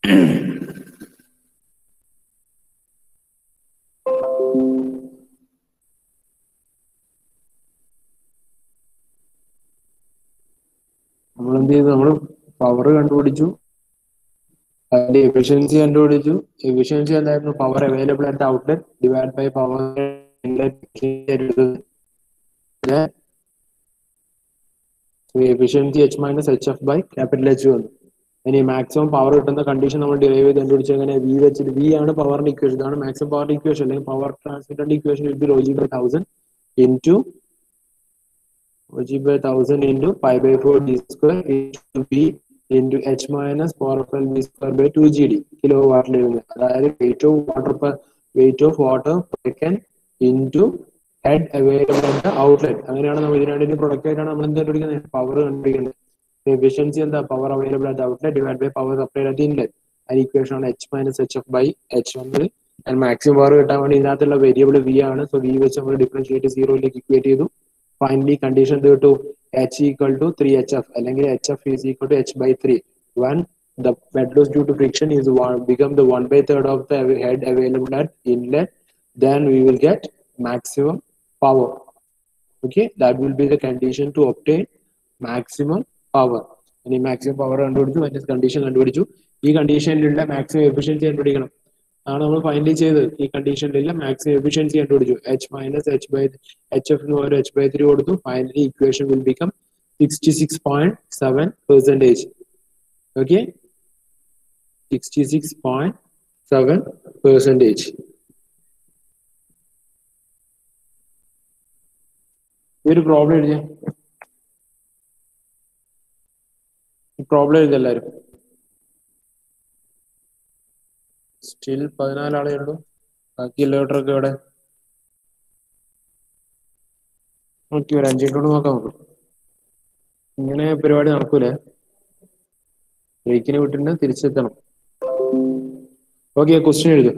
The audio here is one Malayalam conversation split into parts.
നമ്മൾ എന്ത് ചെയ്തു നമ്മൾ പവർ കണ്ടുപിടിച്ചു അതിന്റെ എഫിഷ്യൻസി കണ്ടുപിടിച്ചു എഫിഷ്യൻസി എന്തായിരുന്നു power available at outlet divide by power efficiency H minus H F by capital H വന്നു ഇനി മാക്സിമം പവർ കിട്ടുന്ന കണ്ടീഷൻ നമ്മൾ ഡിറൈവ് ചെയ്ത് കണ്ടുപിടിച്ച് എങ്ങനെ വി വെച്ചിട്ട് വി ആണ് പവറിന്റെ ഇക്വേഷൻ ഇതാണ് മാക്സിമം പവറിന്റെ ഇക്വേഷൻ അല്ലെങ്കിൽ പവർ ട്രാൻസ്മിറ്ററിന്റെ equation with rho g by thousand into rho g by thousand into five by four D square into B into H minus power of L B square by two G D kilo വാട്ടിൽ വരുന്നത് അതായത് weight of water per weight of water second into head available at outlet അങ്ങനെയാണ് നമ്മൾ ഇതിനായിട്ട് പ്രൊഡക്റ്റ് ആയിട്ടാണ് നമ്മൾ എന്താ കണ്ടുപിടിക്കുന്നത് പവർ കണ്ടുപിടിക്കുന്നത് എഫിഷ്യൻസി എന്താ power available at outlet divide by power supply at inlet അതിന് ഇക്വേഷൻ ആണ് H minus H F by H വന്നത് ആൻഡ് മാക്സിമം പവർ കിട്ടാൻ വേണ്ടി ഇതിനകത്തുള്ള വേരിയബിൾ വി ആണ് സോ വി വെച്ച് നമ്മൾ ഡിഫറൻഷിയേറ്റ് സീറോയിലേക്ക് ഇക്വേറ്റ് ചെയ്തു ഫൈനലി കണ്ടീഷൻ എന്ത് കിട്ടു H equal to three H F അല്ലെങ്കിൽ H F is equal to H by three one the bed loss due to friction is one become the one by third of the head available at inlet then we will get maximum power okay that will be the condition to obtain maximum power ഇനി മാക്സിമം പവർ കണ്ടുപിടിച്ചു മറ്റേ കണ്ടീഷൻ കണ്ടുപിടിച്ചു ഈ കണ്ടീഷനിലുള്ള മാക്സിമം എഫിഷ്യൻസി കണ്ടുപിടിക്കണം ആണ് നമ്മൾ ഫൈനലി ചെയ്തത് ഈ കണ്ടീഷനിലുള്ള മാക്സിമം എഫിഷ്യൻസി കണ്ടുപിടിച്ചു H minus H by H F എന്ന് പകരം എച്ച് ബൈ ത്രീ കൊടുത്തു finally equation will become sixty six point seven percentage okay sixty six point seven percentage ഈ ഒരു പ്രോബ്ലം എഴുതിയ പ്രോബ്ലം എഴുതി എല്ലാവരും സ്റ്റിൽ പതിനാലാളേ ഉള്ളൂ ബാക്കി എല്ലാവരുടെയൊക്കെ ഇവിടെ നോക്കി ഒരു അഞ്ചു മിനിറ്റ് നോക്കാം നമുക്ക് ഇങ്ങനെ പരിപാടി നടക്കൂലേ ബ്രേക്കിന് വിട്ടിട്ട് തിരിച്ചെത്തണം ഓക്കെ ക്വസ്റ്റ്യൻ എഴുതും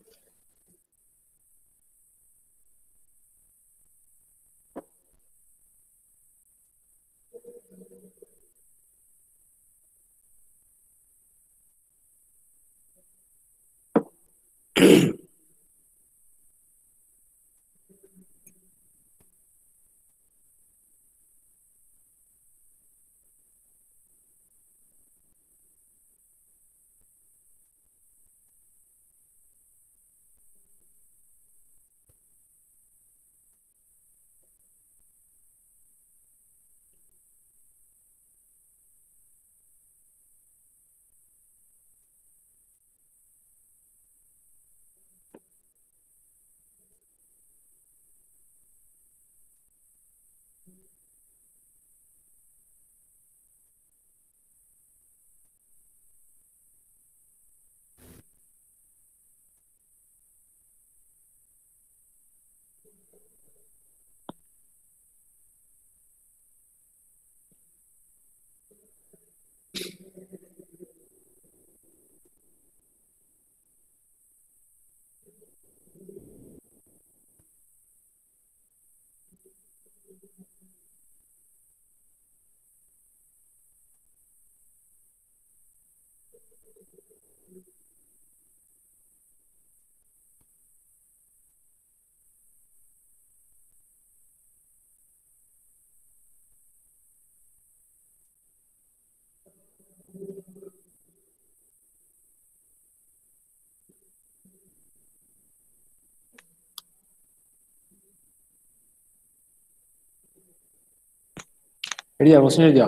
എഴുതിയാ ക്വസ്റ്റ്യൻ എഴുതിയാ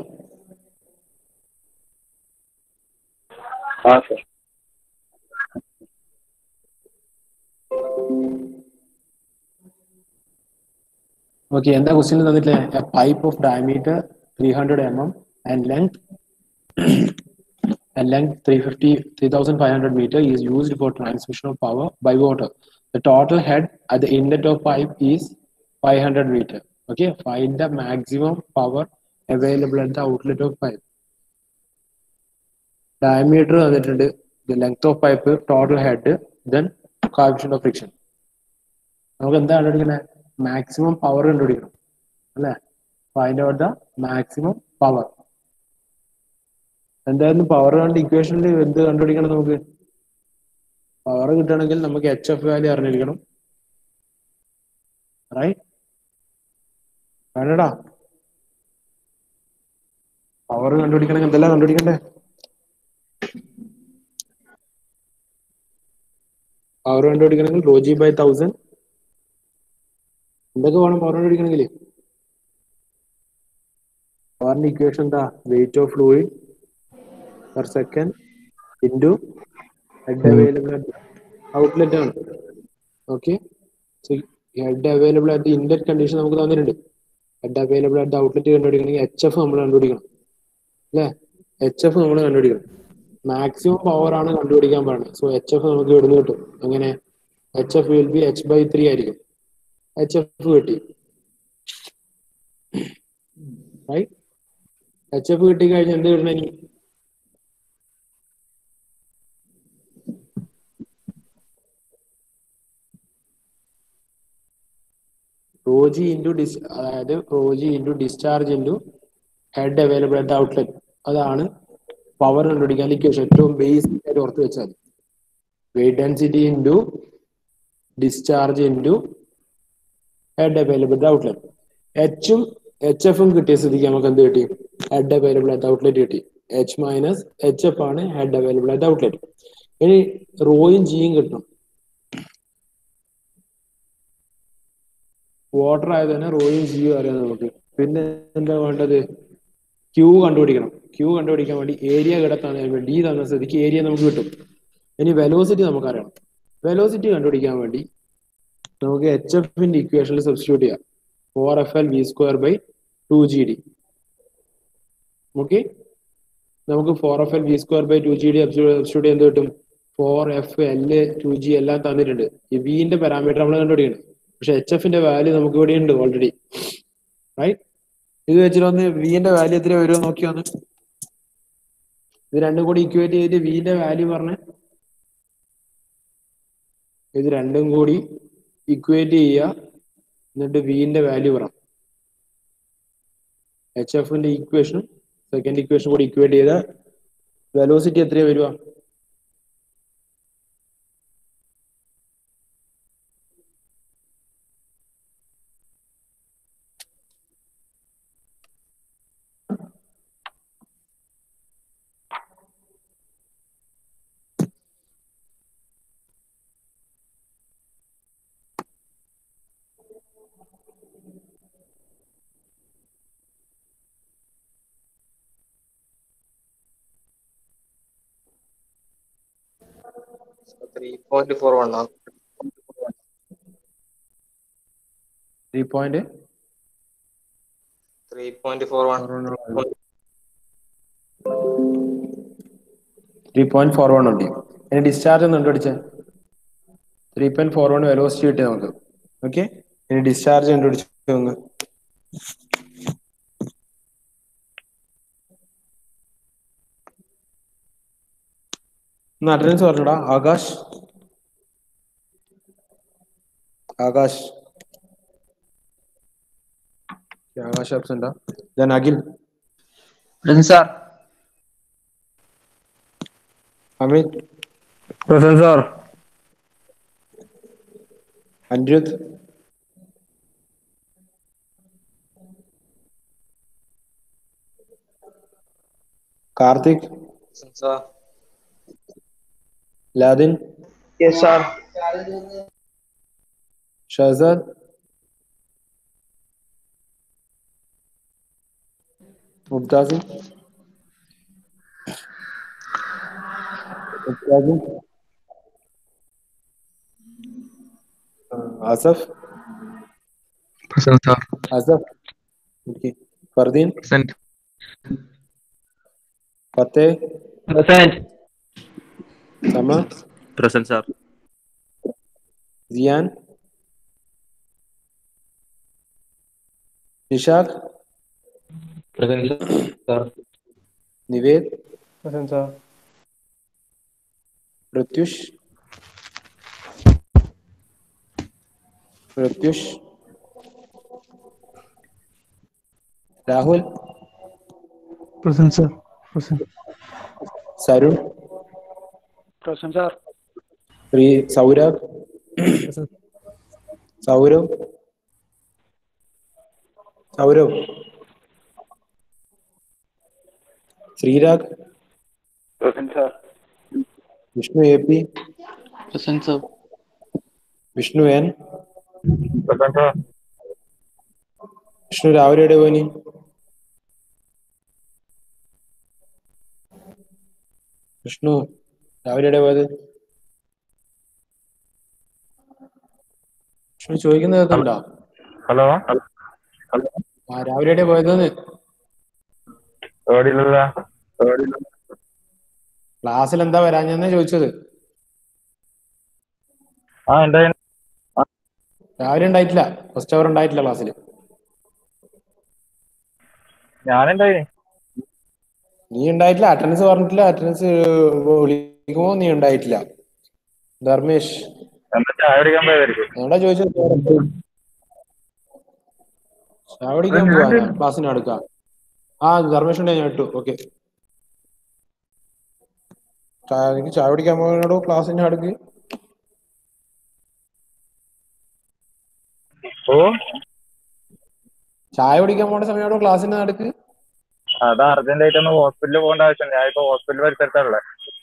ആ സർ ഓക്കെ എന്താ ക്വസ്റ്റ്യൻ തന്നിട്ടില്ലേ a pipe of diameter three hundred M M and length and length 350 3500 meter is used for transmission of power by water the total head at the inlet of pipe is 500 meter okay find the maximum power available at the outlet of pipe diameter തന്നിട്ടുണ്ട് the length of pipe total head then coefficient of friction നമുക്ക് എന്താ കണ്ടുപിടിക്കുന്നത് മാക്സിമം പവർ കണ്ടുപിടിക്കണം അല്ലേ find out the maximum power എന്തായാലും പവർ കണ്ട് ഇക്വേഷനിൽ എന്ത് കണ്ടുപിടിക്കണം നമുക്ക് പവർ കിട്ടണമെങ്കിൽ നമുക്ക് എച്ച് എഫ് വാല്യൂ അറിഞ്ഞിരിക്കണം റൈറ്റ് വേണ്ടടാ പവർ കണ്ടുപിടിക്കണമെങ്കിൽ എന്തെല്ലാം കണ്ടുപിടിക്കണ്ടേ പവർ കണ്ടുപിടിക്കണമെങ്കിൽ റോ ജി ബൈ തൗസൻഡ് എന്തൊക്കെ വേണം പവർ കണ്ടുപിടിക്കണമെങ്കിൽ പവറിന്റെ ഇക്വേഷൻ എന്താ weight of fluid per second into head available outlet ആണ് ഓക്കെ ഹെഡ് അവൈലബിൾ ആയിട്ട് ഇൻലെറ്റ് കണ്ടീഷൻ നമുക്ക് തന്നിട്ടുണ്ട് ഹെഡ് അവൈലബിൾ ആയിട്ട് ഔട്ട്ലെറ്റ് കണ്ടുപിടിക്കണമെങ്കിൽ എച്ച് എഫ് നമ്മൾ കണ്ടുപിടിക്കണം അല്ലേ എച്ച് എഫ് നമ്മൾ കണ്ടുപിടിക്കണം മാക്സിമം പവർ ആണ് കണ്ടുപിടിക്കാൻ പറയുന്നത് സോ എച്ച് എഫ് നമുക്ക് ഇവിടുന്ന് കിട്ടും എങ്ങനെ H F will be H by three ആയിരിക്കും എച്ച് എഫ് കിട്ടി റൈറ്റ് എച്ച് എഫ് കിട്ടി കഴിഞ്ഞാൽ എന്ത് കിട്ടണം ഇനി റോജി ഇൻറ്റു ഡിസ് അതായത് rho g into discharge into head available at outlet അതാണ് പവർ കണ്ടുപിടിക്കാൻ ഇക്വേഷൻ ഏറ്റവും ബേസിക് ആയിട്ട് ഓർത്ത് വെച്ചാൽ weight density into discharge into head available at outlet എച്ചും എച്ച് എഫും കിട്ടിയ സ്ഥിതിക്ക് നമുക്ക് എന്ത് കിട്ടി ഹെഡ് അവൈലബിൾ അറ്റ് ഔട്ട്ലെറ്റ് കിട്ടി എച്ച് മൈനസ് എച്ച് എഫ് ആണ് ഹെഡ് അവൈലബിൾ അറ്റ് ഔട്ട്ലെറ്റ് ഇനി റോയും ജിയും കിട്ടണം വാട്ടർ ആയത് തന്നെ റോയും ജിയും അറിയാം നമുക്ക് പിന്നെ എന്താ വേണ്ടത് ക്യൂ കണ്ടുപിടിക്കണം ക്യൂ കണ്ടുപിടിക്കാൻ വേണ്ടി ഏരിയ കിടത്താണ് ഡി തന്ന സ്ഥിതിക്ക് ഏരിയ നമുക്ക് കിട്ടും ഇനി വെലോസിറ്റി നമുക്കറിയണം വെലോസിറ്റി കണ്ടുപിടിക്കാൻ വേണ്ടി നമുക്ക് എച്ച് എഫിന്റെ ഇക്വേഷനിൽ സബ്സ്റ്റിറ്റ്യൂട്ട് ചെയ്യാം four F L V square by two G D okay നമുക്ക് four F L V square by two G D substitute എന്ത് കിട്ടും four F L two G എല്ലാം തന്നിട്ടുണ്ട് ഈ വിന്റെ പാരാമീറ്റർ നമ്മൾ കണ്ടുപിടിക്കണം പക്ഷെ എച്ച് എഫിന്റെ വാല്യൂ നമുക്ക് ഇവിടെ ഉണ്ട് ഓൾറെഡി റൈറ്റ് ഇത് വെച്ചിട്ട് ഒന്ന് വിന്റെ വാല്യൂ എത്ര വരുമോ നോക്കി വന്ന് ഇത് രണ്ടും കൂടി ഇക്വേറ്റ് ചെയ്ത് വിന്റെ വാല്യൂ പറഞ്ഞേ ഇത് രണ്ടും കൂടി ഇക്വേറ്റ് ചെയ്യുക എന്നിട്ട് വിന്റെ വാല്യൂ പറ എച്ച് എഫിന്റെ ഇക്വേഷനും സെക്കൻഡ് ഇക്വേഷൻ കൂടി ഇക്വേറ്റ് ചെയ്ത വെലോസിറ്റി എത്രയാ വരുക ത്രീ പോയിന്റ് ഫോർ വൺ ആണ് three point three point four one three point four one ഉണ്ട് ഇനി ഡിസ്ചാർജ് ഒന്ന് കണ്ടുപിടിച്ചേ three point four one velocity കിട്ടി നമുക്ക് ഓക്കെ ഇനി ഡിസ്ചാർജ് കണ്ടുപിടിച്ചു നോക്ക് ഒന്ന് അറ്റൻഡൻസ് പറഞ്ഞടാ ആകാശ് ആകാശ് ആകാശ് ആബ്സെന്റാ then Akhil Present, sir. Amit Present, sir. Anirudh Karthik sir. Ladin Yes, sir. Shahzad Mumtazin Mumtazin Asaf Present, sir. Asaf okay Fardeen Present. Fateh Present. Sama Present, sir. Ziyan Nishak Present, sir. Nived Present, sir. Pratyush Pratyush Rahul Present, sir. Present. Sarun present sir Sree Saurabh Saurav Saurav Sreerag present sir Vishnu A P present sir Vishnu N Present, sir. Vishnu രാവിലെ പോനി വിഷ്ണു രാവിലെ പോയത് വിഷ്ണു ചോദിക്കുന്നത് കേൾക്കണ്ടോ ഹലോ ആ രാവിലെ പോയതെന്ന് എവിടെയില്ല ക്ലാസ്സിൽ എന്താ വരാഞ്ഞെന്ന് ചോദിച്ചത് ആ എന്താ രാവിലെ ഉണ്ടായിട്ടില്ല ഫസ്റ്റ് അവർ ഉണ്ടായിട്ടില്ല ക്ലാസ്സിൽ ഞാനെന്തായി നീ ഉണ്ടായിട്ടില്ല അറ്റൻഡൻസ് പറഞ്ഞിട്ടില്ല അറ്റൻഡൻസ് വിളിക്കുമ്പോ നീ ഉണ്ടായിട്ടില്ല ധർമ്മേഷ് എന്താ ചായ കുടിക്കാൻ പോയതായിരിക്കും എന്താ ചോദിച്ചത് ചായ കുടിക്കാൻ പോവാ ക്ലാസ്സിന് അടുക്കാം ആ ധർമ്മേഷ് ഉണ്ടേ ഞാൻ ഇട്ടു ഓക്കെ എനിക്ക് ചായ കുടിക്കാൻ പോകാനോടോ ക്ലാസ്സിന് അടുക്ക് ഓ ചായ കുടിക്കാൻ പോണ സമയമാണോ ക്ലാസ്സിന് അടുക്ക് അത് അർജന്റായിട്ട് ഒന്ന് ഹോസ്പിറ്റലിൽ പോകേണ്ട ആവശ്യം ഞാൻ ഇപ്പൊ ഹോസ്പിറ്റൽ പരിസരത്താണല്ലേ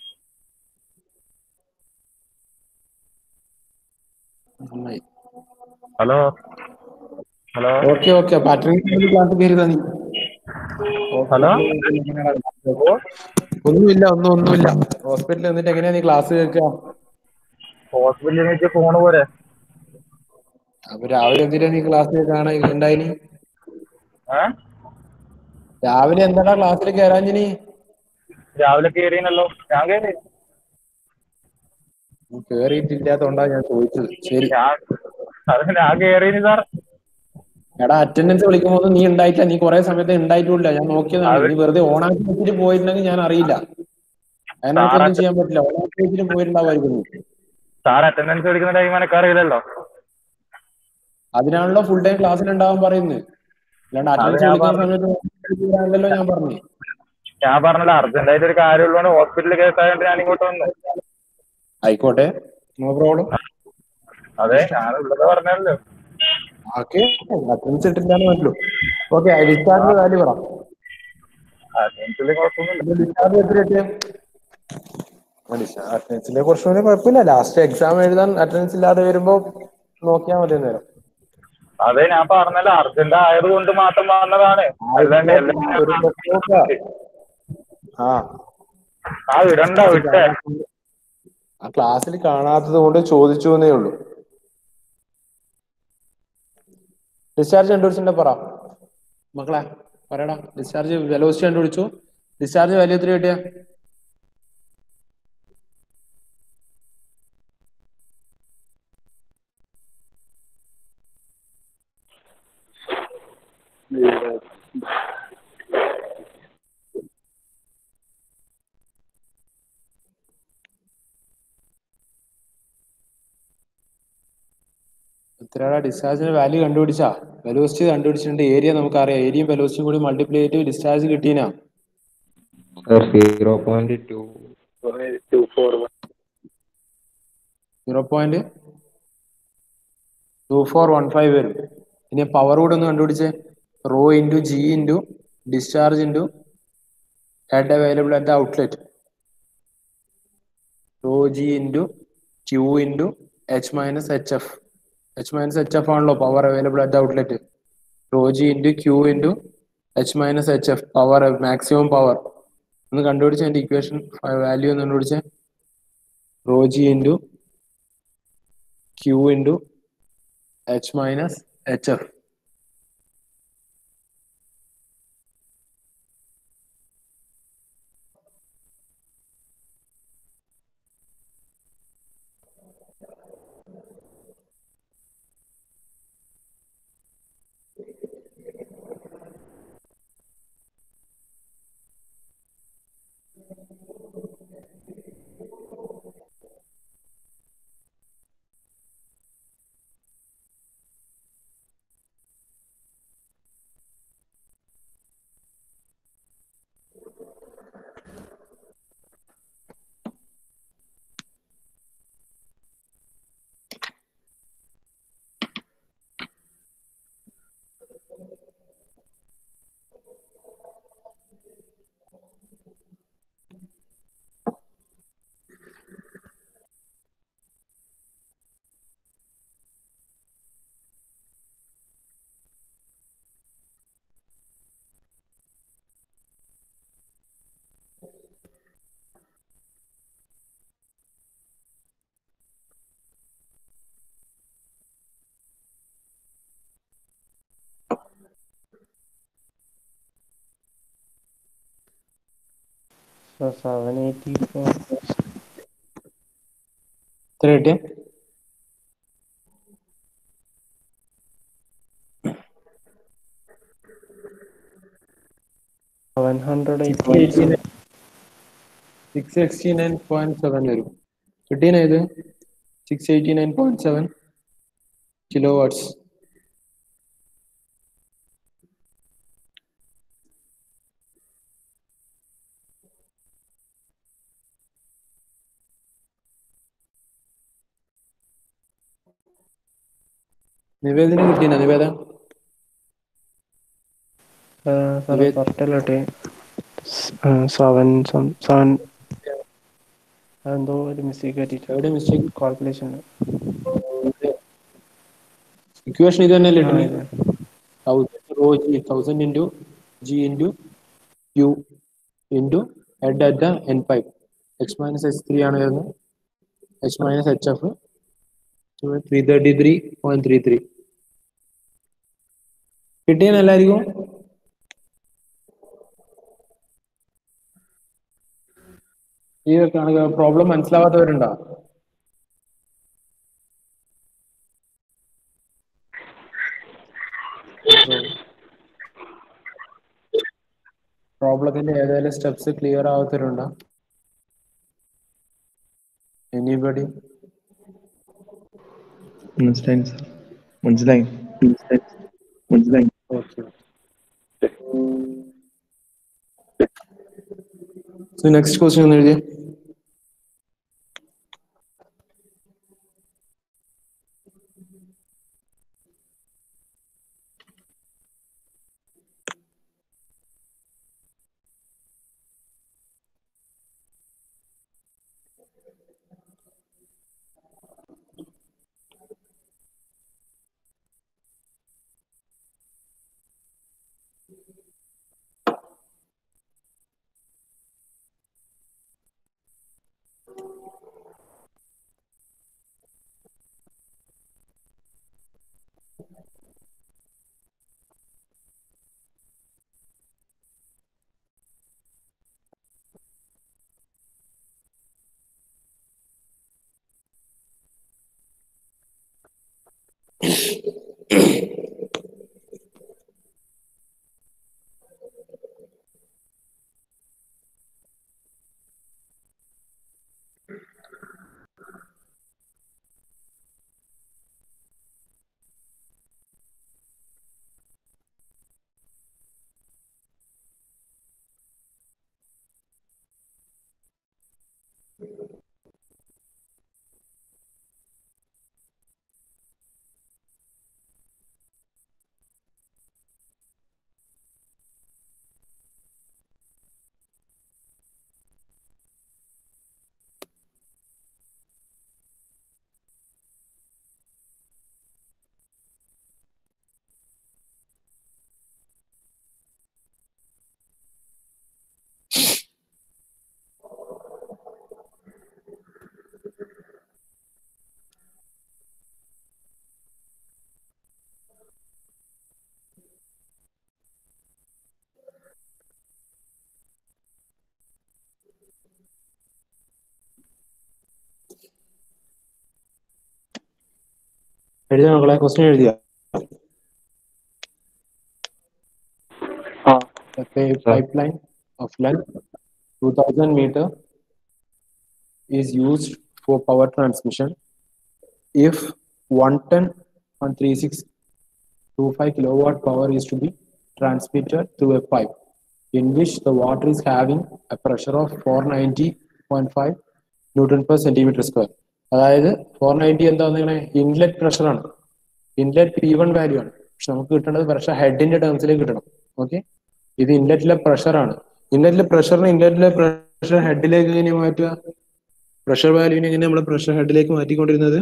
നന്നായി hello hello okay okay pattern class കയറിയതാ നീ ഹലോ ഒന്നുമില്ല ഒന്നും ഒന്നുമില്ല ഹോസ്പിറ്റലിൽ എന്നിട്ട് എങ്ങനെയാ നീ ക്ലാസ് കേൾക്കുക ഹോസ്പിറ്റലിൽ വെച്ച് ഫോണ് പോരെ അപ്പൊ രാവിലെ എന്തിനാ നീ ക്ലാസ് കേൾക്കാണ് ഉണ്ടായിനി ഏ രാവിലെ എന്താടാ ക്ലാസ്സിൽ കയറാഞ്ഞിനി രാവിലെ കയറിയല്ലോ ഞാൻ കയറി കേറിയിട്ടില്ലാത്തോണ്ടാ ഞാൻ ചോദിച്ചത് ശരി ഞാൻ അത് ഞാൻ കയറിയിന് സാർ എടാ അറ്റൻഡൻസ് വിളിക്കുമ്പോ ഒന്നും നീ ഉണ്ടായിട്ടില്ല നീ കുറെ സമയത്ത് ഉണ്ടായിട്ടില്ല ഞാൻ നോക്കിയതാണ് അത് നീ വെറുതെ ഓണാക്കി വെച്ചിട്ട് പോയിട്ടുണ്ടെങ്കിൽ ഞാൻ അറിയില്ല അതിനകത്തൊന്നും ചെയ്യാൻ പറ്റില്ല ഓണാക്കി വെച്ചിട്ട് പോയിട്ടുണ്ടാവുമായിരിക്കും നീ. സാർ അറ്റൻഡൻസ് എടുക്കുന്ന ടൈം എനിക്ക് അറിയില്ലല്ലോ അതിനാണല്ലോ ഫുൾ ടൈം ക്ലാസ്സിൽ ഉണ്ടാവാൻ പറയുന്നത് അല്ലാണ്ട് അറ്റൻഡൻസ് ഞാൻ വിളിക്കുന്ന സമയത്ത് ആണല്ലോ ഞാൻ പറഞ്ഞു ഞാൻ പറഞ്ഞല്ലോ അർജന്റായിട്ട് ഒരു കാര്യമുള്ളതുകൊണ്ട് ഹോസ്പിറ്റലിൽ കേസായതുകൊണ്ട് ഞാൻ ഇങ്ങോട്ട് വന്നു ആയിക്കോട്ടെ നോ പ്രോബ്ലം അതെ ഞാൻ ഉള്ളത് പറഞ്ഞല്ലോ ഓക്കെ അറ്റൻഡൻസ് ഇട്ടില്ലാന്ന് പറ്റുള്ളൂ ഓക്കെ ഡിസ്ചാർജ് വാല്യൂ പറ അറ്റൻഡൻസിൽ കുഴപ്പമൊന്നുമില്ല ഡിസ്ചാർജ് എത്ര കിട്ടിയ അറ്റൻഡൻസിലെ കുറച്ചുകൂടി കുഴപ്പമില്ല ലാസ്റ്റ് എക്സാം എഴുതാൻ അറ്റൻഡൻസ് ഇല്ലാതെ വരുമ്പോ നോക്കിയാൽ മതി നേരം അതെ ഞാൻ പറഞ്ഞല്ലോ അർജന്റ് ആയത് കൊണ്ട് മാത്രം വന്നതാണ് അല്ലാണ്ട് ഒരു എല്ലാം പ്രശ്നവുമില്ല. ആ ആ വിടണ്ട വിട്ടേ ആ ക്ലാസ്സിൽ കാണാത്തത് കൊണ്ട് ചോദിച്ചു എന്നേ ഉള്ളൂ ഡിസ്ചാർജ് കണ്ടുപിടിച്ചിട്ടുണ്ടെ പറ മക്കളെ പറയടാ ഡിസ്ചാർജ് വെലോസിറ്റി കണ്ടുപിടിച്ചു ഡിസ്ചാർജ് വാല്യൂ എത്ര കിട്ടിയ എത്രയാടാ ഡിസ്ചാർജിന്റെ വാല്യൂ കണ്ടുപിടിച്ചാ വെലോസിറ്റി കണ്ടുപിടിച്ചിട്ടുണ്ട് ഏരിയ നമുക്കറിയാം ഏരിയയും വെലോസിറ്റിയും കൂടി മൾട്ടിപ്ലൈ ചെയ്തിട്ട് ഡിസ്ചാർജ് കിട്ടീനാ sir zero point two zero point two four one five വരും ഇനി പവർ കൂടെ ഒന്ന് കണ്ടുപിടിച്ചേ rho into G into discharge into head available at the outlet rho G into Q into H minus H F H minus H F ആണല്ലോ power available at the outlet rho G into Q into H minus H F power maximum power ഒന്ന് കണ്ടുപിടിച്ച അതിന്റെ ഇക്വേഷൻ വാല്യൂ ഒന്ന് കണ്ടുപിടിച്ചേ rho G into Q into H minus H F seven eighty four എത്ര കിട്ടിയ seven hundred six eighty nine six sixty nine point seven വരും കിട്ടിയ ഇത് six eighty nine point seven kilo watts നിവേദന കിട്ടിയ നിവേദ സാറേ കറക്റ്റല്ലോട്ടെ സെവൻ സെവൻ എന്തോ ഒരു മിസ്റ്റേക്ക് പറ്റിയിട്ട് എവിടെ മിസ്റ്റേക്ക് കാൽക്കുലേഷൻ ഇക്വേഷൻ ഇത് തന്നെ അല്ലേ thousand rho G thousand into G into U into head at the end pipe H minus H three ആണ് വരുന്നത് H minus H F three thirty three point three three കിട്ടിയെന്ന് എല്ലാവർക്കും ഈ കണക്ക് പ്രോബ്ലം മനസ്സിലാവാത്തവരുണ്ടോ പ്രോബ്ലത്തിന്റെ ഏതെങ്കിലും സ്റ്റെപ്സ് ക്ലിയർ ആവാത്തവരുണ്ടോ എനിബഡി മനസ്സിലായി സാർ മനസ്സിലായി മനസ്സിലായി ഓക്കെ സോ നെക്സ്റ്റ് ക്വസ്റ്റ്യൻ ഒന്ന് എഴുതിയേ എഴുതിയ മക്കളെ ക്വസ്റ്റ്യൻ എഴുതിയ ആ a pipeline of length 2000 meter is used for power transmission if 1 ton 13625 kilowatt power is to be transmitted through a pipe in which the water is having a pressure of 490.5 newton per centimeter square അതായത് ഫോർ നയൻറ്റി എന്താ വന്നിങ്ങനെ ഇൻലെറ്റ് പ്രഷർ ആണ് ഇൻലെറ്റ് പി വൺ വാല്യൂ ആണ് പക്ഷെ നമുക്ക് കിട്ടേണ്ടത് പ്രഷർ ഹെഡിന്റെ ടേംസിലേക്ക് കിട്ടണം ഓക്കെ ഇത് ഇൻലെറ്റിലെ പ്രഷർ ആണ് ഇൻലെറ്റിലെ പ്രഷറിന് ഇൻലെറ്റിലെ പ്രഷർ ഹെഡിലേക്ക് എങ്ങനെ മാറ്റുക പ്രഷർ വാല്യൂവിനെ എങ്ങനെ നമ്മൾ പ്രഷർ ഹെഡിലേക്ക് മാറ്റിക്കൊണ്ടിരുന്നത്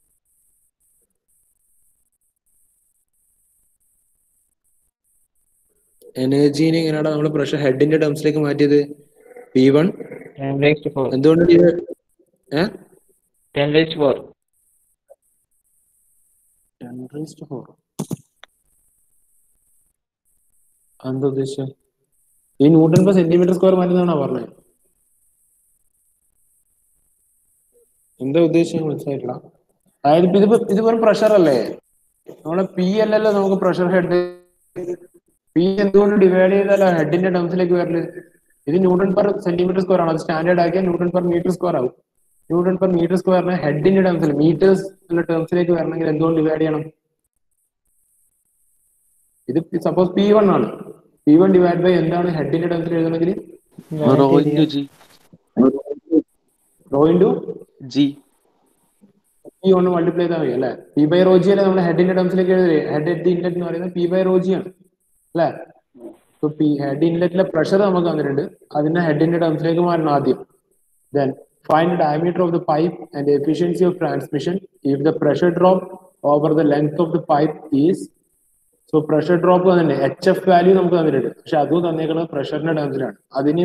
എനർജീനെ എങ്ങനെയാണ് നമ്മൾ പ്രഷർ ഹെഡിന്റെ ടേംസിലേക്ക് മാറ്റിയത് P one ten raised four എന്തുകൊണ്ട് ഇത് ഏഹ് ten raised four ten raised four എന്താ ഉദ്ദേശിച്ചത് ഈ ന്യൂട്ടൺ പെർ സെന്റിമീറ്റർ സ്ക്വയർ മാറ്റുന്നതാണോ പറഞ്ഞത് എന്താ ഉദ്ദേശിച്ചത് മനസ്സിലായിട്ടില്ല അതായത് ഇപ്പൊ ഇതിപ്പോ ഇത് വെറും പ്രഷർ അല്ലേ നമ്മളെ പി അല്ലല്ലോ നമുക്ക് പ്രഷർ ഹെഡ് പി എന്തുകൊണ്ട് ഡിവൈഡ് ചെയ്താലോ ഹെഡിന്റെ ടേംസിലേക്ക് വരല് ഇത് ന്യൂട്ടൺ പെർ സെന്റിമീറ്റർ സ്ക്വയർ ആണ് അത് സ്റ്റാൻഡേർഡ് ആക്കിയാൽ ന്യൂട്ടൺ പെർ മീറ്റർ സ്ക്വയർ ആവും ന്യൂട്ടൺ പെർ മീറ്റർ സ്ക്വയറിനെ ഹെഡിന്റെ ടേംസിൽ മീറ്റേഴ്സ് എന്ന ടേംസിലേക്ക് വരണമെങ്കിൽ എന്തുകൊണ്ട് ഡിവൈഡ് ചെയ്യണം ഇത് സപ്പോസ് പി വൺ ആണ് പി വൺ ഡിവൈഡ് ബൈ എന്താണ് ഹെഡിന്റെ ടേംസിൽ എഴുതണമെങ്കിൽ rho into G rho into G P കൊണ്ട് മൾട്ടിപ്ലൈ ചെയ്താൽ മതി അല്ലെ പി ബൈ റോജി അല്ലേ നമ്മൾ ഹെഡിന്റെ ടേംസിലേക്ക് എഴുതി ഹെഡ് ഹെഡ് ഇൻലെറ്റ് എന്ന് പറയുന്നത് പി ബൈ റോജി ആണ് അല്ലെ ഇപ്പൊ പി ഹെഡ് ഇൻലെറ്റിലെ പ്രഷർ നമുക്ക് തന്നിട്ടുണ്ട് അതിനെ ഹെഡിന്റെ ടേംസിലേക്ക് മാറണം ആദ്യം then find the diameter of the pipe and the efficiency of transmission if the pressure drop over the length of the pipe is so pressure drop തന്നെ എച്ച് എഫ് വാല്യൂ നമുക്ക് തന്നിട്ടുണ്ട് പക്ഷെ അതും തന്നേക്കുന്നത് പ്രഷറിന്റെ ടേംസിലാണ് അതിന്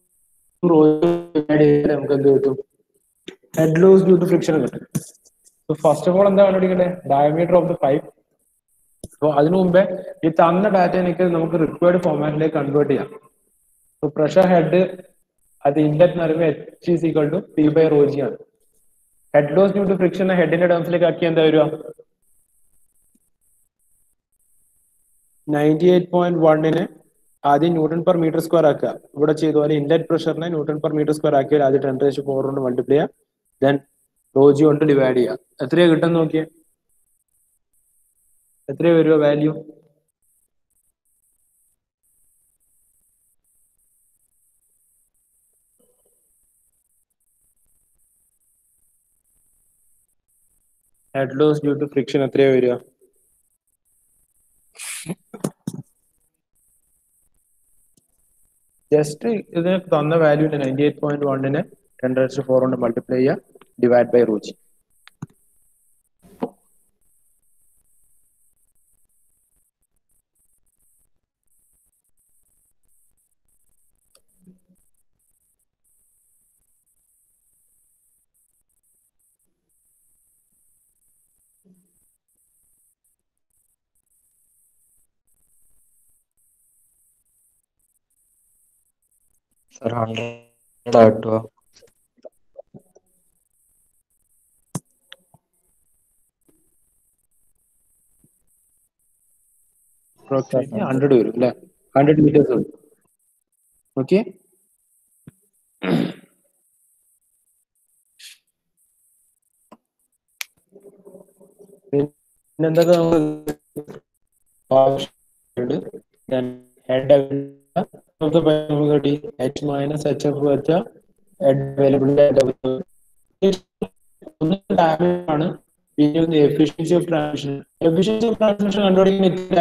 നമുക്ക് എന്ത് കിട്ടും head loss due to friction കിട്ടും സോ ഫസ്റ്റ് ഓഫ് ഓൾ എന്താ കണ്ടുപിടിക്കണ്ടേ diameter of the pipe so അതിനു മുമ്പേ ഈ തന്ന ഡാറ്റയിലേക്ക് നമുക്ക് റിക്വയർഡ് ഫോർമാറ്റിലേക്ക് കൺവേർട്ട് ചെയ്യാം സോ പ്രഷർ ഹെഡ് അത് ഇൻലെറ്റ് എന്ന് പറയുമ്പോൾ H is equal to P by rho G ആണ് head loss due to friction ഹെഡിന്റെ ടേംസിലേക്ക് ആക്കി എന്താ വരിക നയൻറ്റി എയ്റ്റ് പോയിന്റ് വണ്ണിന് ആദ്യം ന്യൂട്ടൺ പെർ മീറ്റർ സ്ക്വയർ ആക്കുക ഇവിടെ ചെയ്ത പോലെ ഇൻലെറ്റ് പ്രഷറിനെ ന്യൂട്ടൺ പെർ മീറ്റർ സ്ക്വയർ ആക്കിയാൽ ആദ്യം ടെൻ റേഷ് ഫോർ കൊണ്ട് മൾട്ടിപ്ലൈ ചെയ്യുക ദെൻ റോജി കൊണ്ട് ഡിവൈഡ് ചെയ്യുക എത്രയാ കിട്ടും നോക്കിയേ എത്രയാ വരിക value head loss due to friction എത്രയാ വരിക ജസ്റ്റ് ഇതിന് തന്ന വാല്യൂ നയൻറ്റി എയ്റ്റ് പോയിന്റ് വണ്ണിന് ടെൻ റേസ് ഫോർ കൊണ്ട് മൾട്ടിപ്ലൈ ചെയ്യുക divide by rho G sir hundred ആട്ടോ ഹൺഡ്രഡ് വരും അല്ലെ ഹൺഡ്രഡ് മീറ്റേഴ്സ് വരും ഓക്കെ പിന്നെന്തൊക്കെ നമുക്ക് ഹെഡ് നമുക്ക് കിട്ടി എച്ച് മൈനസ് എച്ച് എഫ് വെച്ച ഹെഡ് അവൈലബിൾ ആണ് പിന്നെ ഒന്ന് efficiency of transmission efficiency of transmission കണ്ടുപിടിക്കുന്ന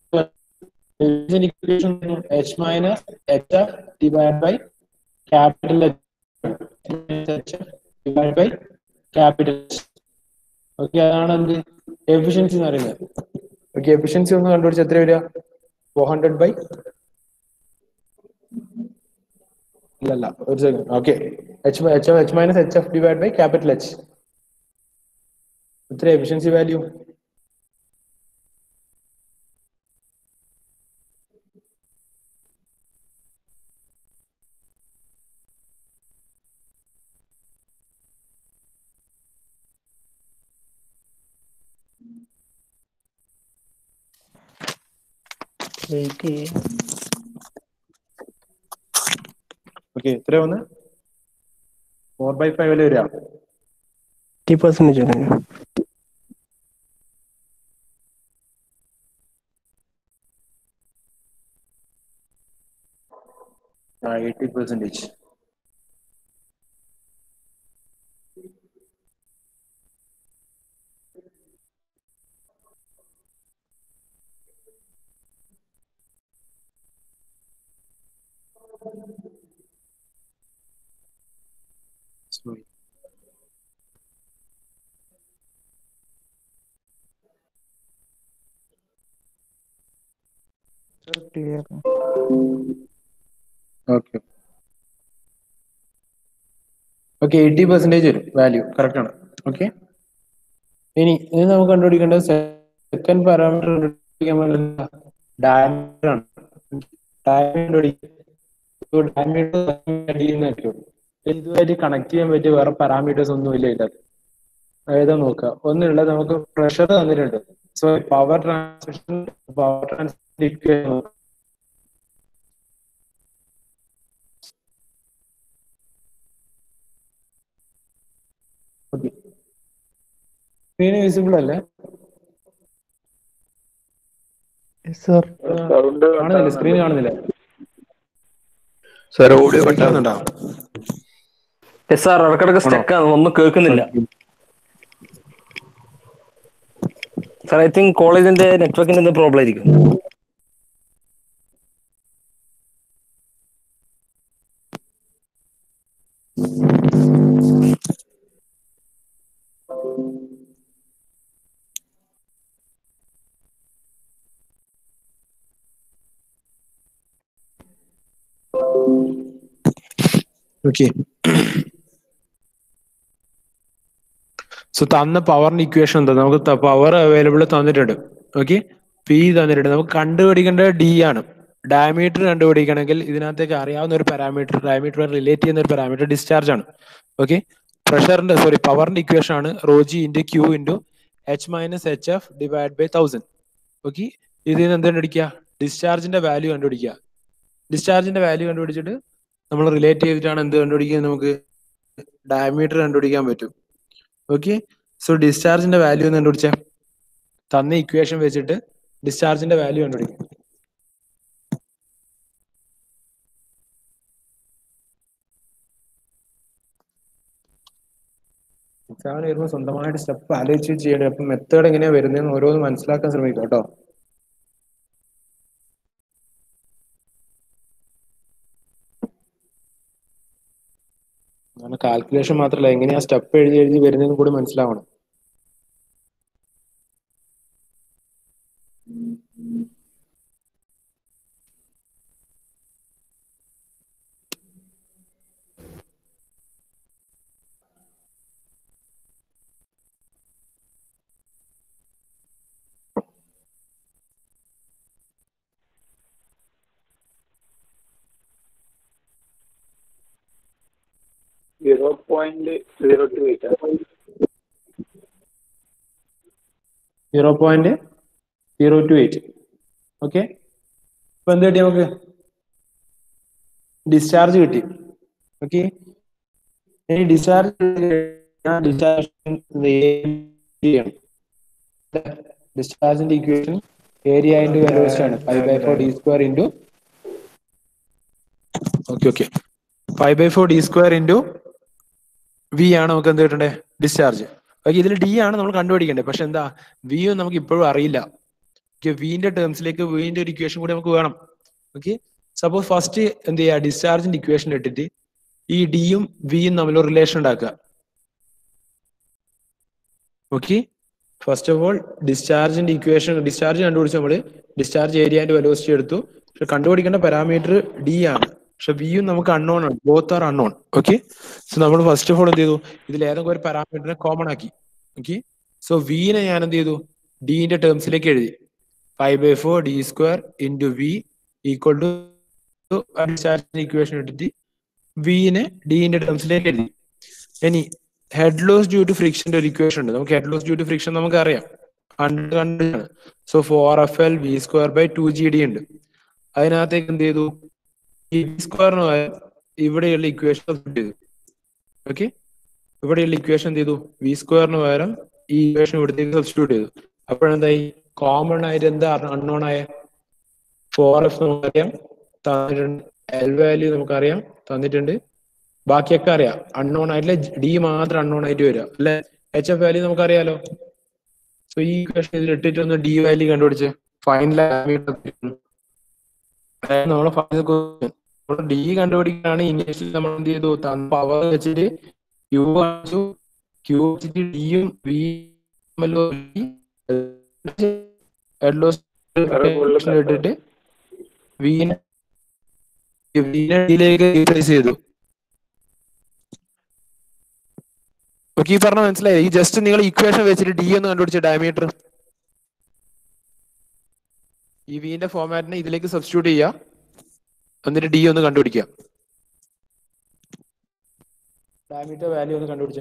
equation H minus H F divide by capital H divide by capital okay അതാണ് എന്ത് എഫിഷ്യൻസി എന്ന് പറയുന്നത് ഓക്കെ എഫിഷ്യൻസി ഒന്ന് കണ്ടുപിടിച്ച് എത്ര വരിക ഫോർ ഹൺഡ്രഡ് ബൈ ഇല്ലല്ല ഒരു second okay H H H minus H F divide by capital H എത്ര എഫിഷ്യൻസി വാല്യൂ എയ്റ്റി ഓക്കെ എത്ര വന്ന് ഫോർ ബൈ ഫൈവ് വരെ വരിക എയ്റ്റി പെർസെൻറ്റേജ് ആണ് eighty percentage Sorry. Clear okay okay eighty percentage വരും വാല്യൂ കറക്റ്റ് ആണ് ഓക്കെ ഇനി ഇത് നമുക്ക് കണ്ടുപിടിക്കേണ്ടത് സെക്കൻഡ് പാരാമീറ്റർ കണ്ടുപിടിക്കാൻ ഡയമീറ്റർ ആണ് ഡയമീറ്റർ ഡയമീറ്റർ ഇതുമായിട്ട് കണക്ട് ചെയ്യാൻ പറ്റിയ വേറെ പാരാമീറ്റേഴ്സ് ഒന്നും ഇല്ല ഇതിനകത്ത് ഏതാ നോക്കുക ഒന്നുള്ളത് നമുക്ക് പ്രഷർ തന്നിട്ടുണ്ട് so power transmission power transmission okay സ്ക്രീന് വിസിബിൾ അല്ലേ സാർ സൗണ്ട് കാണുന്നില്ല സ്ക്രീൻ കാണുന്നില്ല സാർ ഓഡിയോ കട്ടാകുന്നുണ്ടോ സാർ ഇടക്കിടക്ക് സ്റ്റക്ക് ആണ് ഒന്നും കേൾക്കുന്നില്ല സാർ ഐ തിങ്ക് കോളേജിന്റെ നെറ്റ്വർക്കിന്റെ എന്തെങ്കിലും പ്രോബ്ലം ആയിരിക്കും ഓക്കെ സോ തന്ന പവറിന്റെ ഇക്വേഷൻ എന്താ നമുക്ക് പവർ അവൈലബിൾ തന്നിട്ടുണ്ട് ഓക്കെ പി തന്നിട്ടുണ്ട് നമുക്ക് കണ്ടുപിടിക്കേണ്ടത് ഡി ആണ് ഡയമീറ്റർ കണ്ടുപിടിക്കണമെങ്കിൽ ഇതിനകത്തേക്ക് അറിയാവുന്ന ഒരു പാരാമീറ്റർ ഡയമീറ്റർ റിലേറ്റ് ചെയ്യുന്ന ഒരു പാരാമീറ്റർ ഡിസ്ചാർജ് ആണ് ഓക്കെ പ്രഷറിന്റെ സോറി പവറിന്റെ ഇക്വേഷൻ ആണ് rho G into Q into H minus H F divide by thousand okay ഇതിൽ നിന്ന് എന്ത് കണ്ടുപിടിക്കുക ഡിസ്ചാർജിന്റെ വാല്യൂ കണ്ടുപിടിക്കുക ഡിസ്ചാർജിന്റെ വാല്യൂ കണ്ടുപിടിച്ചിട്ട് നമ്മൾ റിലേറ്റ് ചെയ്തിട്ടാണ് എന്ത് കണ്ടുപിടിക്കാൻ നമുക്ക് ഡയമീറ്റർ കണ്ടുപിടിക്കാൻ പറ്റും ഓക്കെ സോ ഡിസ്ചാർജിന്റെ വാല്യൂ എന്ന് കണ്ടുപിടിച്ച തന്ന ഇക്വേഷൻ വെച്ചിട്ട് ഡിസ്ചാർജിന്റെ വാല്യൂ കണ്ടുപിടിക്കും എക്സാമിന് വരുമ്പോൾ സ്വന്തമായിട്ട് സ്റ്റെപ്പ് ആലോചിച്ച് ചെയ്യണം അപ്പൊ മെത്തേഡ് എങ്ങനെയാ വരുന്നതെന്ന് ഓരോന്ന് മനസ്സിലാക്കാൻ ശ്രമിക്കാം കേട്ടോ അങ്ങനെ കാൽക്കുലേഷൻ മാത്രമല്ല എങ്ങനെയാ സ്റ്റെപ്പ് എഴുതി എഴുതി വരുന്നതെന്ന് കൂടി മനസ്സിലാവണം zero point zero two eight zero point zero two eight okay ഇപ്പൊ എന്ത് കിട്ടി നമുക്ക് ഡിസ്ചാർജ് കിട്ടി ഓക്കെ ഇനി ഡിസ്ചാർജ് ഡിസ്ചാർജ് ചെയ്യണം ഡിസ്ചാർജിന്റെ ഇക്വേഷൻ ഏരിയ ഇൻറ്റു വെലോസിറ്റി ആണ് five by four D square into okay okay five by four D square into V ആണ് നമുക്ക് എന്ത് കിട്ടണ്ടേ ഡിസ്ചാർജ് ഓക്കെ ഇതിൽ ഡി ആണ് നമ്മൾ കണ്ടുപിടിക്കേണ്ടത് പക്ഷെ എന്താ വിയും നമുക്ക് ഇപ്പോഴും അറിയില്ല ഓക്കെ വിന്റെ ടേംസിലേക്ക് വിന്റെ ഒരു ഇക്വേഷൻ കൂടി നമുക്ക് വേണം ഓക്കെ സപ്പോസ് ഫസ്റ്റ് എന്ത് ചെയ്യുക ഡിസ്ചാർജിന്റെ ഇക്വേഷൻ ഇട്ടിട്ട് ഈ ഡിയും വിയും തമ്മിൽ ഒരു റിലേഷൻ ഉണ്ടാക്കുക ഓക്കെ ഫസ്റ്റ് ഓഫ് ഓൾ ഡിസ്ചാർജിന്റെ ഇക്വേഷൻ ഡിസ്ചാർജ് കണ്ടുപിടിച്ച് നമ്മൾ ഡിസ്ചാർജ് ഏരിയന്റെ വെലോസിറ്റി എടുത്തു പക്ഷെ കണ്ടുപിടിക്കേണ്ട പാരാമീറ്റർ ഡി ആണ് പക്ഷെ വിയും നമുക്ക് അൺനോൺ ആണ് both are unknown okay so നമ്മൾ ഫസ്റ്റ് ഓഫ് ഓൾ എന്ത് ചെയ്തു ഇതിൽ ഏതെങ്കിലും ഒരു പാരാമീറ്ററിനെ കോമൺ ആക്കി ഓക്കെ സോ വിനെ ഞാൻ എന്ത് ചെയ്തു ഡിന്റെ ടേംസിലേക്ക് എഴുതി five by four D square into V equal to discharge equation ഇട്ടിട്ട് വിനെ ഡിന്റെ ടേംസിലേക്ക് എഴുതി ഇനി ഹെഡ് ലോസ് ഡ്യൂ ടു ഫ്രിക്ഷന്റെ ഒരു ഇക്വേഷൻ ഉണ്ട് നമുക്ക് head loss due to friction നമുക്ക് അറിയാം ഹൺഡ്രഡ് ഹൺഡ്രഡ് ആണ് so four F L V square by two G D ഉണ്ട് അതിനകത്തേക്ക് എന്ത് ചെയ്തു ഈ വി സ്ക്വയറിന് പകരം ഇവിടെയുള്ള ഇക്വേഷൻ സബ്സ്റ്റിറ്റ്യൂട്ട് ചെയ്തു ഓക്കെ ഇവിടെയുള്ള ഇക്വേഷൻ എന്ത് ചെയ്തു വി സ്ക്വയറിന് പകരം ഈ ഇക്വേഷൻ ഇവിടത്തേക്ക് സബ്സ്റ്റിറ്റ്യൂട്ട് ചെയ്തു അപ്പോഴെന്തായി കോമൺ ആയിട്ട് എന്താ അൺനോൺ ആയ ഫോർ എഫ് നമുക്കറിയാം തന്നിട്ടുണ്ട് എൽ വാല്യൂ നമുക്കറിയാം തന്നിട്ടുണ്ട് ബാക്കിയൊക്കെ അറിയാം അൺനോൺ ആയിട്ടില്ല ഡി മാത്രം അൺനോൺ ആയിട്ട് വരിക അല്ലെ എച്ച് എഫ് വാല്യൂ നമുക്കറിയാലോ സോ ഈ ഇക്വേഷൻ ഇതിൽ ഇട്ടിട്ട് ഒന്ന് ഡി വാല്യൂ കണ്ടുപിടിച്ച് ഫൈനൽ നമ്മളെ ഫൈനൽ ഡി കണ്ടുപിടിക്കാനാണ് ഇനീഷ്യലി നമ്മൾ എന്ത് ചെയ്തു പവർ വെച്ചിട്ട് ക്യൂ കാണിച്ചു ക്യൂ വെച്ചിട്ട് ഡിയും വി ഇട്ടിട്ട് വീനെ വീനെ ഡിയിലേക്ക് റീപ്ലേസ് ചെയ്തു ഓക്കെ ഈ പറഞ്ഞ മനസ്സിലായി ഈ ജസ്റ്റ് നിങ്ങൾ ഇക്വേഷൻ വെച്ചിട്ട് ഡി ഒന്ന് കണ്ടുപിടിച്ച ഡയമീറ്റർ ഈ വിന്റെ ഫോമാറ്റിനെ ഇതിലേക്ക് സബ്സ്റ്റിറ്റ്യൂട്ട് ചെയ്യുക എന്നിട്ട് ഡി ഒന്ന് കണ്ടുപിടിക്കുക ഡയമീറ്റർ വാല്യൂ ഒന്ന് കണ്ടുപിടിച്ചേ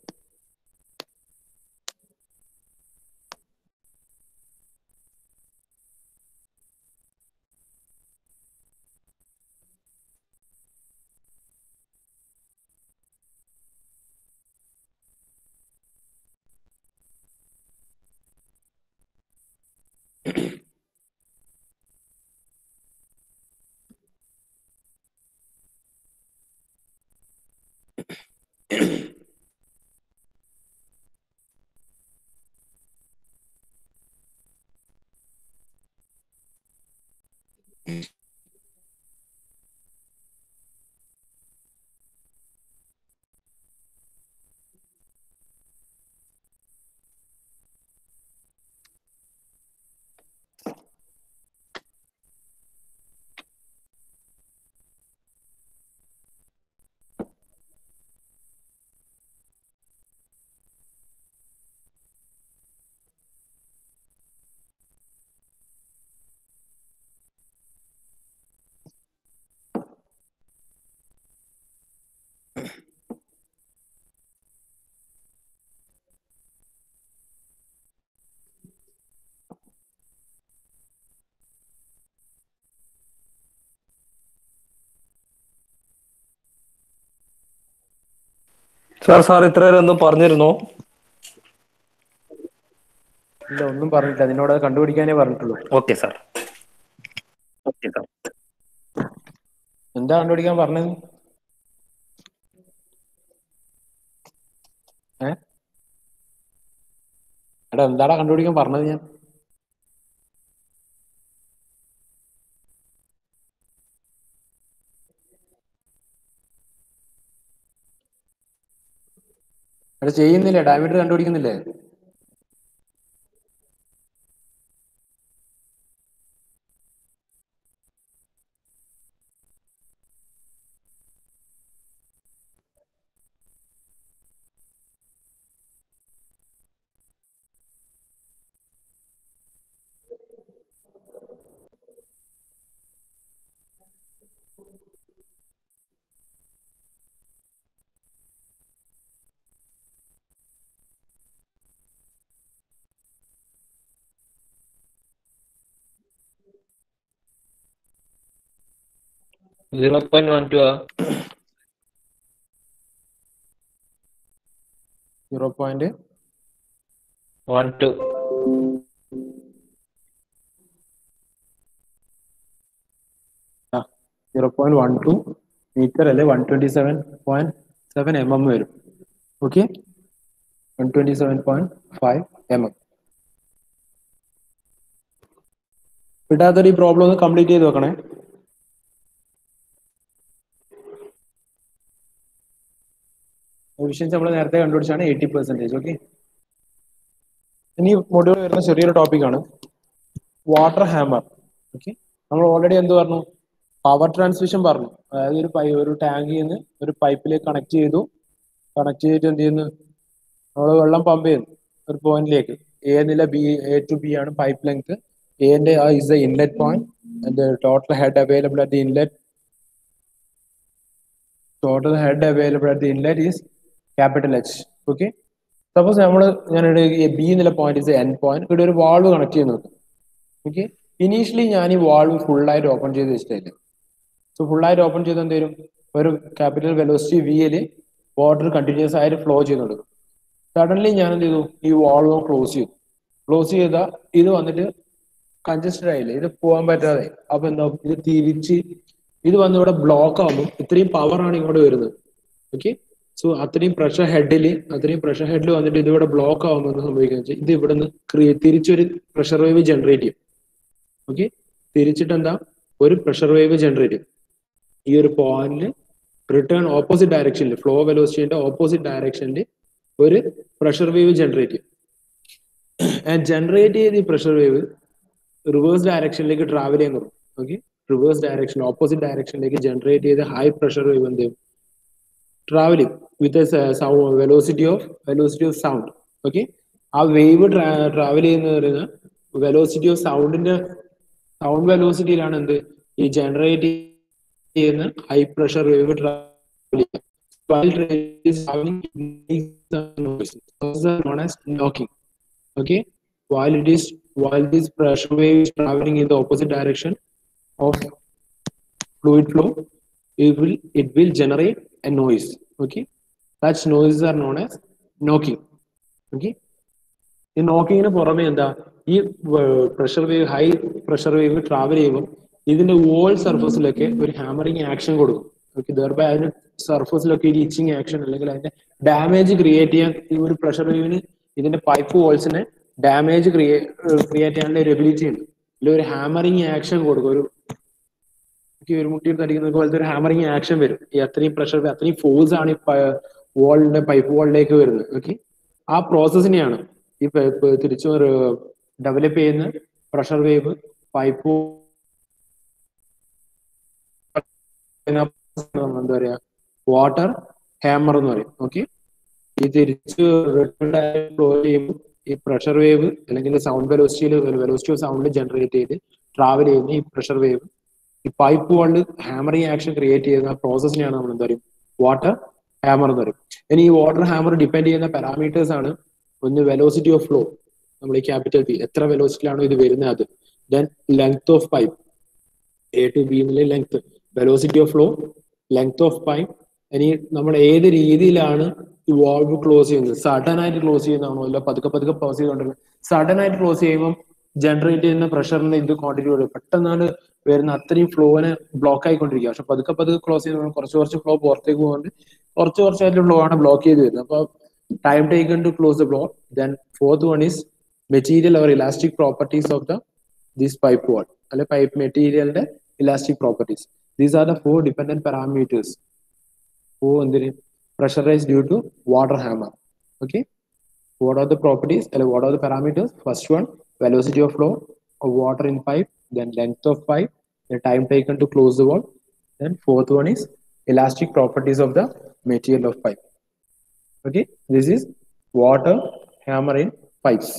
സാർ സാർ ഇത്ര നേരം എന്തോ പറഞ്ഞിരുന്നോ ഇല്ല ഒന്നും പറഞ്ഞിട്ടില്ല നിന്നോട് അത് കണ്ടുപിടിക്കാനേ പറഞ്ഞിട്ടുള്ളൂ ഓക്കെ സാർ ഓക്കെ സാർ എന്താ കണ്ടുപിടിക്കാൻ പറഞ്ഞത് ഏ എടാ എന്താടാ കണ്ടുപിടിക്കാൻ പറഞ്ഞത് ഞാൻ എടാ ചെയ്യുന്നില്ലേ ഡയമീറ്റർ കണ്ടുപിടിക്കുന്നില്ലേ സീറോ പോയിന്റ് വൺ ടു ആ zero point one two zero point one two metre അല്ലെ one twenty seven point seven M M വരും okay one twenty seven point five M M വിടാത്തൊരു ഈ പ്രോബ്ലം ഒന്ന് കംപ്ലീറ്റ് ചെയ്ത് വെക്കണേ എഫിഷ്യൻസി നമ്മൾ നേരത്തെ കണ്ടുപിടിച്ചാണ് എയ്റ്റി പെർസെന്റേജ് ഓക്കെ ഇനി മൊഡ്യൂൾ വരുന്ന ചെറിയൊരു ടോപ്പിക്കാണ് വാട്ടർ ഹാമർ ഓക്കെ നമ്മൾ ഓൾറെഡി എന്ത് പറഞ്ഞു പവർ ട്രാൻസ്മിഷൻ പറഞ്ഞു അതായത് ഒരു പൈ ഒരു ടാങ്കിൽ നിന്ന് ഒരു പൈപ്പിലേക്ക് കണക്ട് ചെയ്തു കണക്ട് ചെയ്തിട്ട് എന്ത് ചെയ്യുന്നു നമ്മൾ വെള്ളം പമ്പ് ചെയ്യുന്നു ഒരു പോയിന്റിലേക്ക് എ എന്നില്ല ബി എ ടു ബി ആണ് പൈപ്പ് ലെങ്ത് എന്റെ ആ is the inlet point and total head available at the inlet total head available at the inlet is capital H okay suppose നമ്മൾ ഞാൻ ബി എന്നുള്ള പോയിന്റ് ഇസ് എൻ പോയിന്റ് ഇവിടെ ഒരു വാൾവ് കണക്ട് ചെയ്യുന്നു ഓക്കെ ഇനീഷ്യലി ഞാൻ ഈ വാൾവ് ഫുള്ളായിട്ട് ഓപ്പൺ ചെയ്ത് വെച്ചിട്ടില്ല സോ ഫുള്ളായിട്ട് ഓപ്പൺ ചെയ്ത് എന്ത് വരും ഒരു ക്യാപിറ്റൽ വെലോസിറ്റി വിയില് വാട്ടർ കണ്ടിന്യൂസ് ആയിട്ട് ഫ്ലോ ചെയ്യുന്നുണ്ട് സഡൻലി ഞാൻ എന്ത് ചെയ്തു ഈ വാൾവ് ക്ലോസ് ചെയ്തു ക്ലോസ് ചെയ്ത ഇത് വന്നിട്ട് കൺജസ്റ്റഡ് ആയില്ലേ ഇത് പോകാൻ പറ്റാതെ അപ്പൊ എന്താ ഇത് തിരിച്ച് ഇത് വന്ന് ഇവിടെ ബ്ലോക്ക് ആകുമ്പോൾ ഇത്രയും പവർ ആണ് ഇങ്ങോട്ട് വരുന്നത് ഓക്കെ സോ അത്രയും പ്രഷർ ഹെഡിൽ അത്രയും പ്രഷർ ഹെഡിൽ വന്നിട്ട് ഇത് ഇവിടെ ബ്ലോക്ക് ആകുമ്പോൾ എന്താ സംഭവിക്കുന്നത് വെച്ചാൽ ഇത് ഇവിടെ നിന്ന് തിരിച്ചൊരു പ്രഷർ വേവ് ജനറേറ്റ് ചെയ്യും ഓക്കെ തിരിച്ചിട്ട് എന്താ ഒരു പ്രഷർ വേവ് ജനറേറ്റ് ചെയ്യും ഈ ഒരു പോയിന്റിൽ റിട്ടേൺ ഓപ്പോസിറ്റ് ഡയറക്ഷനിൽ ഫ്ലോ വെലോസിറ്റിന്റെ ഓപ്പോസിറ്റ് ഡയറക്ഷനിൽ ഒരു പ്രഷർ വേവ് ജനറേറ്റ് ചെയ്യും ആൻഡ് ജനറേറ്റ് ചെയ്ത ഈ പ്രഷർ വേവ് റിവേഴ്സ് ഡയറക്ഷനിലേക്ക് ട്രാവൽ ചെയ്യാൻ തുടങ്ങും ഓക്കെ റിവേഴ്സ് ഡയറക്ഷൻ ഓപ്പോസിറ്റ് ഡയറക്ഷനിലേക്ക് ജനറേറ്റ് ചെയ്ത ഹൈ പ്രഷർ വേവ് എന്ത് ചെയ്യും ട്രാവൽ ചെയ്യും with velocity of velocity of sound okay ആ വേവ് ട്രാവൽ ചെയ്യുന്ന പറയുന്ന വെലോസിറ്റി ഓഫ് സൗണ്ടിന്റെ സൗണ്ട് വെലോസിറ്റിയിലാണ് എന്ത് ഈ ജനറേറ്റ് ചെയ്യുന്ന ഹൈ പ്രഷർ വേവ് ട്രാവൽ ചെയ്യുക while train is traveling, it makes some noise. Those are known as knocking. Okay, while it is while this pressure wave is traveling in the opposite direction of fluid flow, it will it will generate a noise. Okay, such noises are known as knocking. Okay, ഈ നോക്കിങ്ങിന് പുറമെ എന്താ ഈ pressure wave high pressure wave travel ചെയ്യുമ്പോൾ ഇതിന്റെ വോൾ സർഫസിലൊക്കെ ഒരു ഹാമറിങ് ആക്ഷൻ കൊടുക്കും ഓക്കെ ദർബൈ അതിന് സർഫസിലൊക്കെ ഒരു ഇച്ചിങ് ആക്ഷൻ അല്ലെങ്കിൽ അതിന്റെ ഡാമേജ് ക്രിയേറ്റ് ചെയ്യാൻ ഈ ഒരു പ്രഷർ വേവിന് ഇതിന്റെ പൈപ്പ് വോൾസിനെ ഡാമേജ് ക്രിയേറ്റ് ചെയ്യാനുള്ള ഒരു എബിലിറ്റി ഉണ്ട് അല്ലെങ്കിൽ ഒരു ഹാമറിങ് ആക്ഷൻ കൊടുക്കും ഒരു ഈ ഒരു മുട്ടിയെടുത്ത് അടിക്കുന്ന പോലത്തെ ഒരു ഹാമറിങ് ആക്ഷൻ വരും ഈ അത്രയും പ്രഷർ അത്രയും ഫോഴ്സ് ആണ് ഈ വോളിന്റെ പൈപ്പ് വോളിലേക്ക് വരുന്നത് ഓക്കെ ആ പ്രോസസ്സിനെയാണ് ഈ പൈപ്പ് തിരിച്ചു ഡെവലപ്പ് ചെയ്യുന്ന പ്രഷർ വേവ് പൈപ്പ് എന്താ പറയാ വാട്ടർ ഹാമർ എന്ന് പറയും ഓക്കെ ഈ തിരിച്ച് ഫ്ലോ ചെയ്യുമ്പോൾ ഈ പ്രഷർ വേവ് അല്ലെങ്കിൽ സൗണ്ട് വെലോസിറ്റിയിൽ വെലോസിറ്റി ഓഫ് സൗണ്ട് ജനറേറ്റ് ചെയ്ത് ട്രാവൽ ചെയ്യുന്ന ഈ പ്രഷർ വേവ് ഈ പൈപ്പ് കൊണ്ട് ഹാമറിങ് ആക്ഷൻ ക്രിയേറ്റ് ചെയ്യുന്ന പ്രോസസ്സിനെയാണ് നമ്മൾ എന്താ പറയും വാട്ടർ ഹാമർ എന്ന് പറയും ഇനി ഈ വാട്ടർ ഹാമർ ഡിപ്പെൻഡ് ചെയ്യുന്ന പാരാമീറ്റേഴ്സ് ആണ് ഒന്ന് വെലോസിറ്റി ഓഫ് ഫ്ലോ നമ്മൾ ഈ ക്യാപിറ്റൽ പി എത്ര വെലോസിറ്റിയിലാണോ ഇത് വരുന്നത് അത് then length of pipe A to B എന്നുള്ള length velocity of flow length of pipe ഇനി നമ്മൾ ഏത് രീതിയിലാണ് ഈ വാൾവ് ക്ലോസ് ചെയ്യുന്നത് സഡൻ ആയിട്ട് ക്ലോസ് ചെയ്യുന്നതാണോ അല്ല പതുക്കെ പതുക്കെ ക്ലോസ് ചെയ്തുകൊണ്ടിരിക്കുന്നത് സഡൻ ആയിട്ട് ക്ലോസ് ചെയ്യുമ്പോൾ ജനറേറ്റ് ചെയ്യുന്ന പ്രഷറിന്റെ ഇത് ക്വാണ്ടിറ്റി കൂടും പെട്ടെന്നാണ് വരുന്ന അത്രയും ഫ്ലോനെ ബ്ലോക്ക് ആയിക്കൊണ്ടിരിക്കുക പക്ഷെ പതുക്കെ പതുക്കെ ക്ലോസ് ചെയ്ത് കുറച്ച് കുറച്ച് ഫ്ലോ പുറത്തേക്ക് പോകുന്നുണ്ട് കുറച്ച് കുറച്ചായിട്ട് ഫ്ലോ ആണ് ബ്ലോക്ക് ചെയ്ത് വരുന്നത് അപ്പൊ time taken to close the block then fourth one is material or elastic properties of the this pipe wall അല്ലെ പൈപ്പ് മെറ്റീരിയലിന്റെ elastic properties these are the four dependent parameters for എന്തിന് pressurize due to water hammer okay what are the properties uh, what are the parameters first one velocity of flow of water in pipe then length of pipe the time taken to close the valve then fourth one is elastic properties of the material of pipe okay this is water hammer in pipes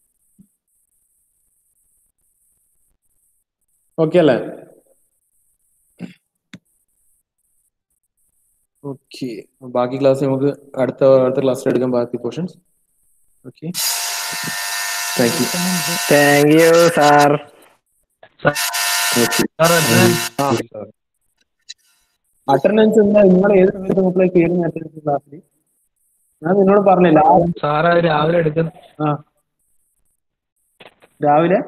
okay അല്ലേ ഓക്കെ ബാക്കി ക്ലാസ് നമുക്ക് അടുത്ത അടുത്ത ക്ലാസ്സിൽ എടുക്കാൻ ബാക്കി portions okay thank you thank you sir attendance എന്താ നിങ്ങൾ ഏത് സമയത്ത് മക്കളെ കയറുന്ന അറ്റൻഡൻസ് ക്ലാസ്സിൽ ഞാൻ നിന്നോട് പറഞ്ഞില്ല സാറ് രാവിലെ എടുക്കുന്ന ആ രാവിലെ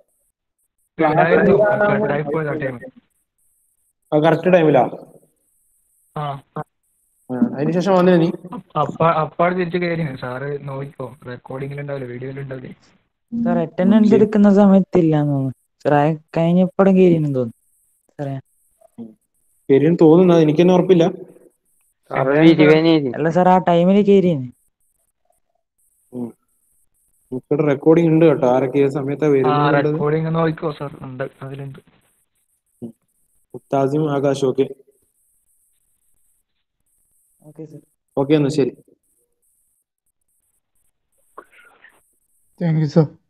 കറക്റ്റ് ടൈമിലാ ആ അതിനുശേഷം വന്നേ നീ അപ്പ അപ്പാട് തിരിച്ച് കയറി സാറ് നോക്കിക്കോ റെക്കോർഡിംഗിൽ ഉണ്ടാവില്ല വീഡിയോയിൽ ഉണ്ടാവില്ലേ സാർ അറ്റൻഡൻസ് എടുക്കുന്ന സമയത്തില്ല തോന്നുന്നു സാറേ കഴിഞ്ഞപ്പോഴും കയറിയെന്ന് തോന്നുന്നു സാറേ കയറിയെന്ന് തോന്നുന്നത് എനിക്കൊന്നും ഉറപ്പില്ല അല്ല സാർ ആ ടൈമിൽ കയറിയെന്ന് നമുക്കിവിടെ റെക്കോർഡിംഗ് ഉണ്ട് കേട്ടോ ആരൊക്കെ ഏത് സമയത്താ ആ വരുന്നത് റെക്കോർഡിംഗ് നോക്കിക്കോ സാർ ഉണ്ട് അതിലുണ്ട് മുത്താസിം ആകാശും ഒക്കെ ഓക്കെ സാർ ഓക്കെ എന്നാ ശരി താങ്ക് യു സാർ